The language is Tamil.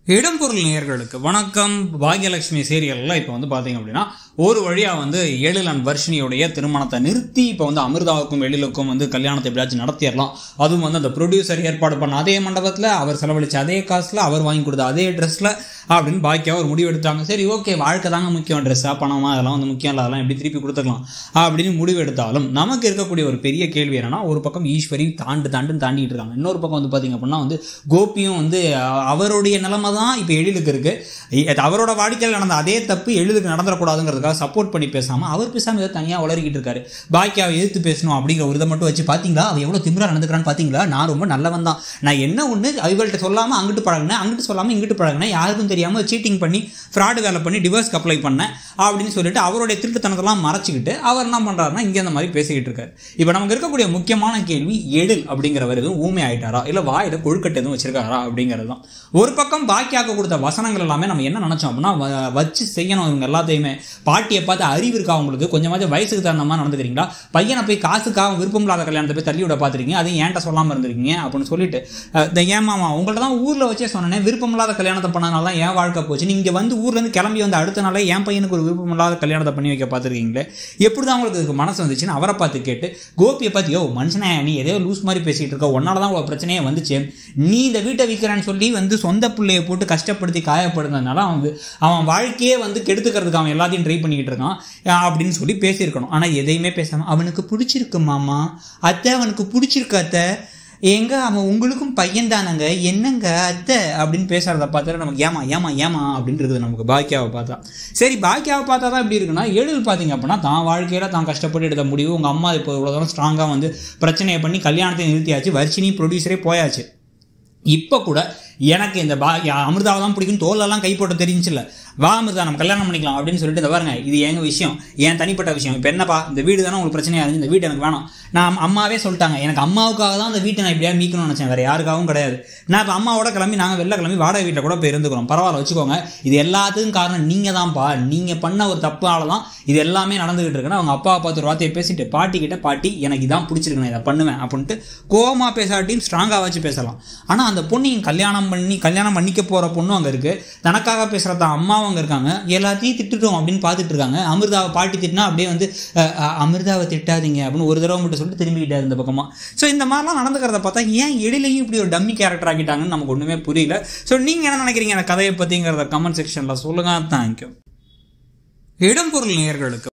இடம்பொருள் நேயர்களுக்கு வணக்கம் பாக்யலட்சுமி சீரியலில் இப்போ வந்து பார்த்தீங்க அப்படின்னா ஒரு வழியாக வந்து எழிலன் வர்ஷினியுடைய திருமணத்தை நிறுத்தி இப்போ வந்து அமிர்தாவுக்கும் எழிலுக்கும் வந்து கல்யாணத்தை எப்படியாச்சும் நடத்திடலாம் அதுவும் வந்து அந்த ப்ரொடியூசர் ஏற்பாடு பண்ண அதே மண்டபத்தில் அவர் செலவழிச்ச அதே காசில் அவர் வாங்கி கொடுத்த அதே ட்ரெஸ்ஸில் அப்படின்னு பாக்கியாக ஒரு முடிவு எடுத்தாங்க சரி ஓகே வாழ்க்கை தாங்க முக்கியம் ட்ரெஸ்ஸாக பணமா அதெல்லாம் வந்து முக்கியம் இல்லை அதெல்லாம் எப்படி திருப்பி கொடுத்துக்கலாம் அப்படின்னு முடிவு எடுத்தாலும் நமக்கு இருக்கக்கூடிய ஒரு பெரிய கேள்வி என்னன்னா ஒரு பக்கம் ஈஸ்வரி தாண்டு தாண்டுன்னு தாண்டிட்டு இருக்காங்க இன்னொரு பக்கம் வந்து பார்த்தீங்க அப்படின்னா வந்து கோபியும் வந்து அஹ், அவருடைய நிலைமை தான் இப்போ எழிலுக்கு இருக்கு அது அவரோட வாடிக்கையில் நடந்த அதே தப்பு எழிலுக்கு நடந்துடக்கூடாதுங்கிறதுக்காக சப்போர்ட் பண்ணி பேசாமல் அவர் பேசாமல் ஏதோ தனியாக உளறிக்கிட்டு இருக்காரு பாக்கியாவை எதிர்த்து பேசணும் அப்படிங்கிற ஒரு இதை மட்டும் வச்சு பார்த்தீங்களா அவ எவ்வளோ திமிரா நடந்துக்கிறான்னு பார்த்தீங்களா நான் ரொம்ப நல்லவன் தான் நான் என்ன ஒன்று அவங்கள்ட்ட சொல்லாமல் அங்கிட்டு பழகினேன் அங்கிட்டு சொல்லாமல் இங்கிட்டு பழகினேன் யாருக்கும் தெரியாமல் சீட்டிங் பண்ணி ஃப்ராடு வேலை பண்ணி டிவோர்ஸ்க்கு அப்ளை பண்ணேன் அப்படின்னு சொல்லிட்டு அவருடைய திருட்டுத்தனத்தெல்லாம் மறைச்சிக்கிட்டு அவர் என்ன பண்ணுறாருன்னா இங்கே இந்த மாதிரி பேசிக்கிட்டு இருக்காரு இப்போ நமக்கு இருக்கக்கூடிய முக்கியமான கேள்வி எழில் அப்படிங்கிறவர் எதுவும் ஊமை ஆயிட்டாரா இல்லை வாயில கொழுக்கட்டை எதுவும் வச்சிருக்காரா அப்படிங்கிறது தான் ஒரு பக்கம் பாக்கியாக்க கொடுத்த வசனங்கள் எல்லாமே நம்ம என்ன நினைச்சோம் அப்படின்னா வ- வச்சு செய்யணும் இவங்க எல்லாத்தையுமே பாட்டியை பார்த்து அறிவு இருக்கா உங்களுக்கு கொஞ்சமாச்சும் வயசுக்கு தகுந்த மாதிரி நடந்துக்கிறீங்களா பையனை போய் காசுக்காக விருப்பம் இல்லாத கல்யாணத்தை போய் தள்ளி விட பார்த்துருக்கீங்க அதையும் ஏன்ட்ட சொல்லாமல் இருந்திருக்கீங்க அப்படின்னு சொல்லிட்டு அஹ், இந்த ஏமாமா உங்கள்ட்ட தான் ஊரில் வச்சே சொன்னேன் விருப்பம் இல்லாத கல்யாணத்தை பண்ணனால தான் என் வாழ்க்கை போச்சு நீங்க வந்து ஊர்லேருந்து கிளம்பி வந்து அடுத்த நாளே என் பையனுக்கு ஒரு விருப்பம் இல்லாத கல்யாணத்தை பண்ணி வைக்க பார்த்துருக்கீங்களே எப்படி தான் உங்களுக்கு இதுக்கு மனசு வந்துச்சுன்னு அவரை பார்த்து கேட்டு கோபியை பார்த்து யோ மனுஷனே நீ ஏதோ லூஸ் மாதிரி பேசிட்டு இருக்க உன்னால தான் உங்க பிரச்சனையே வந்துச்சு நீ இந்த வீட்டை விற்கிறேன்னு சொல்லி வந்து சொந்த பிள்ளையை போட்டு கஷ்டப்படுத்தி காயப்படுறதுனால அவன் வி- அவன் வாழ்க்கையே வந்து கெடுத்துக்கிறதுக்கு அவன் எல்லாத்தையும் ட்ரை பண்ணிக்கிட்டு இருக்கான் அஹ் அப்படின்னு சொல்லி பேசியிருக்கணும் ஆனால் எதையுமே பேசாமல் அவனுக்கு பிடிச்சிருக்கு மாமா அத்தை அவனுக்கு பிடிச்சிருக்கு அத்தை எங்க அவன் உங்களுக்கும் பையன் தானங்க என்னங்க அத்தை அப்படின்னு பேசுறத பார்த்தாரு நமக்கு ஏமா ஏமா ஏமா அப்படின்னு இருக்குது நமக்கு பாக்கியாவை பார்த்தா சரி பாக்கியாவை பார்த்தா தான் இப்படி இருக்குன்னா எழில் பார்த்தீங்க அப்படின்னா தான் வாழ்க்கையில தான் கஷ்டப்பட்டு எடுத்த முடிவு உங்க அம்மா இப்போ இவ்வளோ தூரம் ஸ்ட்ராங்காக வந்து பிரச்சனையை பண்ணி கல்யாணத்தை நிறுத்தியாச்சு வர்ஷினி ப்ரொடியூசரே போயாச்சு இப்போ கூட எனக்கு இந்த பா அமிர்தாவை தான் பிடிக்கும் தோலெல்லாம் கை போட்டு தெரிஞ்சில்ல வா அமிர்தா நம்ம கல்யாணம் பண்ணிக்கலாம் அப்படின்னு சொல்லிட்டு இதை பாருங்க இது எங்க விஷயம் என் தனிப்பட்ட விஷயம் இப்போ என்னப்பா இந்த வீடு தானே உங்களுக்கு பிரச்சனையா இருந்துச்சு இந்த வீடு எனக்கு வேணாம் நான் அம்மாவே சொல்லிட்டாங்க எனக்கு அம்மாவுக்காக தான் அந்த வீட்டை நான் இப்படியா மீக்கணும்னு நினச்சேன் வேற யாருக்காகவும் கிடையாது நான் இப்போ அம்மாவோட கிளம்பி நாங்கள் வெளில கிளம்பி வாடகை வீட்டில் கூட போய் இருந்துக்கிறோம் பரவாயில்ல வச்சுக்கோங்க இது எல்லாத்துக்கும் காரணம் நீங்கள் தான்ப்பா நீங்கள் பண்ண ஒரு தப்பால தான் இது எல்லாமே நடந்துகிட்டு இருக்குன்னு அவங்க அப்பாவை பார்த்து ஒரு வார்த்தையை பேசிட்டு பாட்டி கிட்ட பாட்டி எனக்கு இதான் பிடிச்சிருக்கு நான் இதை பண்ணுவேன் அப்படின்ட்டு கோவமா பேசாட்டியும் ஸ்ட்ராங்காக வச்சு பேசலாம் ஆனால் அந்த பொண்ணையும் கல்யாணம் பண்ணி கல்யாணம் பண்ணிக்க போகிற பொண்ணும் அங்கே இருக்குது தனக்காக பேசுகிறத அம்மாவும் அங்கே இருக்காங்க எல்லாத்தையும் திட்டுட்டோம் அப்படின்னு பார்த்துட்டு இருக்காங்க அமிர்தாவை பாட்டி திட்டினா அப்படியே வந்து அஹ், அஹ், அமிர்தாவை திட்டாதீங்க அப்படின்னு ஒரு தடவை மட்டும் சொல்லிட்டு திரும்பிக்கிட்டார் இந்த பக்கமாக ஸோ இந்த மாதிரிலாம் நடந்துக்கிறத பார்த்தா ஏன் எழிலையும் இப்படி ஒரு டம்மி கேரக்டர் ஆக்கிட்டாங்கன்னு நமக்கு ஒன்றுமே புரியல ஸோ நீங்கள் என்ன நினைக்கிறீங்க அந்த கதையை பற்றிங்கிறத கமெண்ட் செக்ஷனில் சொல்லுங்கள் தேங்க்யூ இடம்பொருள் நேயர்களுக்கு